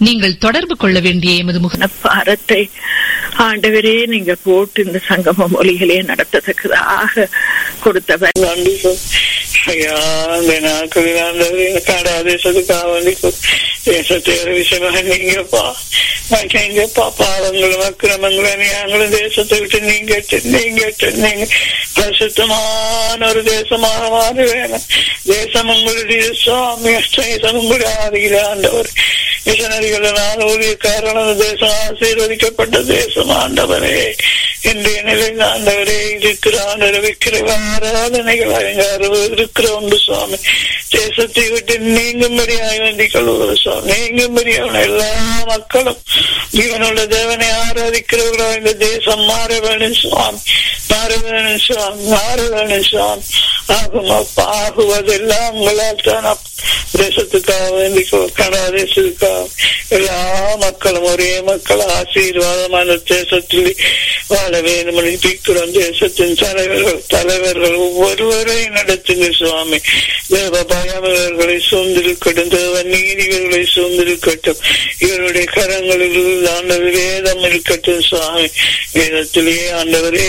நீங்கள் தொடர்பு கொள்ள வேண்டிய எமது முக பாரத்தை ஆண்டவரே நீங்க போட்டு இந்த சங்கம மொழிகளே நடத்தத்தக்கதாக கொடுத்தவர் நன்றி சார் ஐயா அந்த நாட்களில் ஆண்டவரே காடா தேசத்துக்காக வேண்டி தேசத்தை விஷயமாக நீங்கப்பா நீங்கப்பா பாவங்களும் அக்கிரமங்களும் அநியாயங்களும் தேசத்தை விட்டு நீங்க நீங்க நீங்க பரிசுத்தமான ஒரு தேசமாக மாற வேணும் தேசம் உங்களுடைய சுவாமி தேசம் உங்களுடைய ஆதியில் ஆண்டவர் மிஷனரிகளால் ஊழியக்காரன் தேசம் ஆசீர்வதிக்கப்பட்ட தேசம் ஆண்டவரே இன்றைய நிலையில் ஆண்டவரே இருக்கிற ஆண்டவர் விக்கிர ஆராதனைகள் இருக்கிற உண்டு சுவாமி தேசத்தை விட்டு நீங்கும்படியாக வேண்டிக் கொள்வது சுவாமி நீங்கும்படியான எல்லா மக்களும் இவனுள்ள தேவனை ஆராதிக்கிறவர்களோ இந்த தேசம் மாற வேணும் சுவாமி மாற வேணும் சுவாமி மாற வேணும் சுவாமி ஆகும் அப்பா ஆகுவதெல்லாம் உங்களால் தான் தேசத்துக்காக வேண்டி கனடா தேசத்துக்காக எல்லா மக்களும் ஒரே மக்கள் ஆசீர்வாதமான தேசத்தில் வாழ வேண்டும் பிக்கிறோம் தேசத்தின் தலைவர்கள் தலைவர்கள் ஒவ்வொருவரையும் நடத்துங்க சுவாமி தேவ பயம் இவர்களை சூழ்ந்திருக்கட்டும் தேவ நீதிகளை சூழ்ந்திருக்கட்டும் இவருடைய கரங்களில் ஆண்டவர் வேதம் இருக்கட்டும் சுவாமி வேதத்திலேயே ஆண்டவரே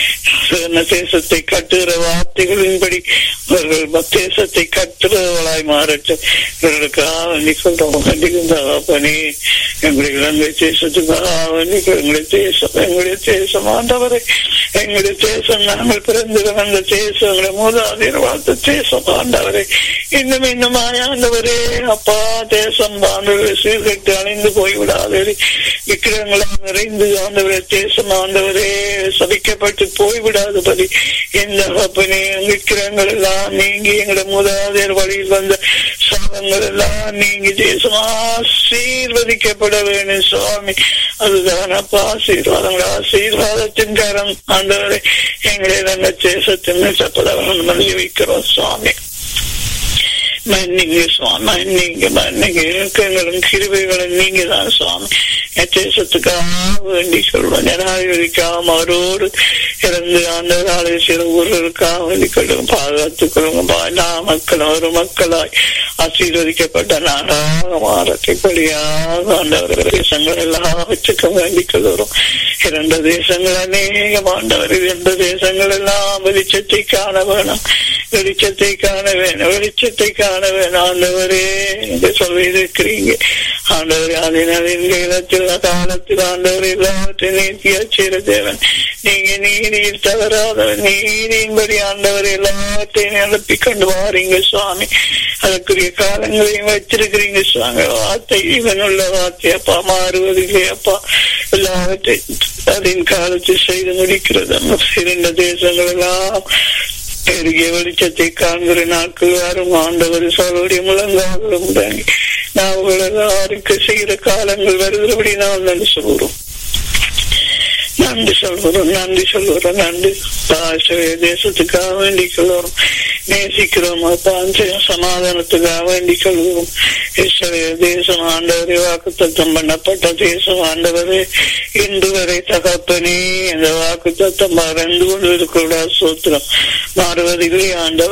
தேசத்தை கட்டுகிற வார்த்தைகளின்படி அவர்கள் தேசத்தை கட்டுறவர்களாய் மாறட்டும் இவர்களுக்காக வேண்டி சொல்றோம் கண்டிப்பானே எங்களுடைய இலங்கை தேசத்துக்காக வேண்டி எங்களுடைய தேசம் எங்களுடைய தேசம் ஆண்டவரை எங்களுடைய தேசம் நாங்கள் பிறந்து வந்த தேசம் எங்களுடைய மூதாதையர் வாழ்த்த தேசம் ஆண்டவரை இன்னும் இன்னும் ஆண்டவரே அப்பா தேசம் ஆண்டவரை சீர்கட்டு அணைந்து போய்விடாதே விக்கிரங்களால் நிறைந்து ஆண்டவரே தேசம் ஆண்டவரே சபிக்கப்பட்டு போய்விடாதபடி எந்த அப்பனே விக்கிரங்கள் எல்லாம் நீங்கி எங்களுடைய மூதாதையர் வழியில் வந்த சாபங்கள் எல்லாம் நீங்கி தேசம் ஆசீர்வதிக்கப்பட வேணும் சுவாமி அதுதான் அப்பா ஆசீர்வாதங்கள் ஆசீர்வாதத்தின் கரம் ஆண்டவரை எங்களை நாங்கள் தேசத்தின் சப்பதவர்கள் மல்லிய வைக்கிறோம் சுவாமி மன்னிங்க சுவாமி மன்னிங்க மன்னிங்க இலக்கங்களும் கிருபைகளும் நீங்க தான் சுவாமி தேசத்துக்காக வேண்டி சொல்வோம் ஜனாதிபதிக்காக அவரோடு இறந்து ஆண்டவராலே சில ஊர்களுக்காக வேண்டி கொள்ளுங்க பாதுகாத்துக் கொள்ளுங்க எல்லா மக்களும் ஒரு மக்களாய் ஆசீர்வதிக்கப்பட்ட நாடாக மாறத்தைப்படியாக ஆண்டவர் தேசங்கள் எல்லாவற்றுக்கும் வேண்டிக் கொள்கிறோம் இரண்டு தேசங்கள் அநேகம் ஆண்டவர் இரண்டு தேசங்கள் எல்லாம் வெளிச்சத்தை காண வேணும் வெளிச்சத்தை காண வேணும் வெளிச்சத்தை காண வேணும் ஆண்டவரே என்று சொல்லி இருக்கிறீங்க ஆண்டவர் அதனால் எங்க இடத்தில் காலத்தில் ஆண்டவர் எல்லாவற்றையும் நீத்தியா செய்த தேவன் நீங்க நீதியில் தவறாதவர் நீதியின்படி ஆண்டவர் எல்லாவற்றையும் நடத்தி கொண்டு வாரீங்க சுவாமி அதற்குரிய காலங்களையும் வச்சிருக்கிறீங்க சுவாமி வார்த்தை இவனுள்ள வார்த்தை அப்பா மாறுவதில்லை அப்பா எல்லாவற்றையும் அதன் காலத்தில் செய்து முடிக்கிறது இரண்டு தேசங்கள் எல்லாம் பெருகிய வெளிச்சத்தை காண்கிற நாட்கள் வரும் ஆண்டவர் சோழருடைய முழங்காலும் தாங்கி நாங்கள் எல்லாருக்கு செய்கிற காலங்கள் வருகிறபடி நாம் நன்றி சொல்கிறோம் நன்றி சொல்கிறோம் நன்றி சொல்கிறோம் நன்றி தேசத்துக்காக வேண்டிக் கொள்கிறோம் நேசிக்கிறோம் சமாதானத்துக்காக வேண்டிக் கொள்கிறோம் தேசம் ஆண்டவரே வாக்கு தத்தம் பண்ணப்பட்ட தேசம் ஆண்டவரே இன்று வரை தகப்பனே இந்த வாக்கு தத்தம் மறந்து கொண்டு இருக்கிற சூத்திரம் மாறுவதில்லை ஆண்டவர்